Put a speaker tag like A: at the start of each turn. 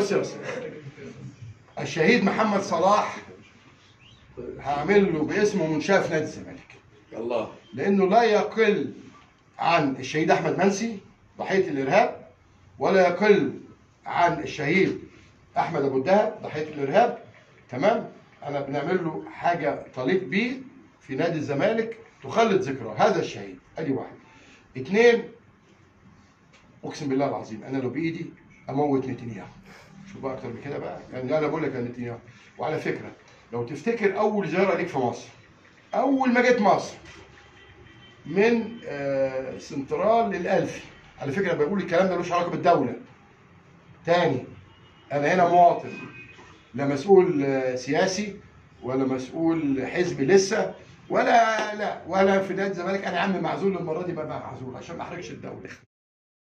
A: بص يا استاذ الشهيد محمد صلاح هعمل له باسمه منشاه في نادي الزمالك
B: الله
A: لانه لا يقل عن الشهيد احمد منسي ضحيه الارهاب ولا يقل عن الشهيد احمد ابو الدهب ضحيه الارهاب تمام انا بنعمل له حاجه تليق بيه في نادي الزمالك تخلد ذكرى هذا الشهيد ادي واحد اثنين اقسم بالله العظيم انا لو بايدي اموت نتنياهو شوف بقى اكتر من كده بقى يعني انا بقول لك يا نتنياهو وعلى فكره لو تفتكر اول زياره ليك في مصر اول ما جيت مصر من آه، سنترال للألفي على فكرة بقول الكلام ده ملوش علاقة بالدولة تاني أنا هنا مواطن لا مسؤول آه، سياسي ولا مسؤول حزبي لسه ولا لا ولا في نادي الزمالك انا عم معزول المره دي بقى معزول عشان ما احرجش الدوله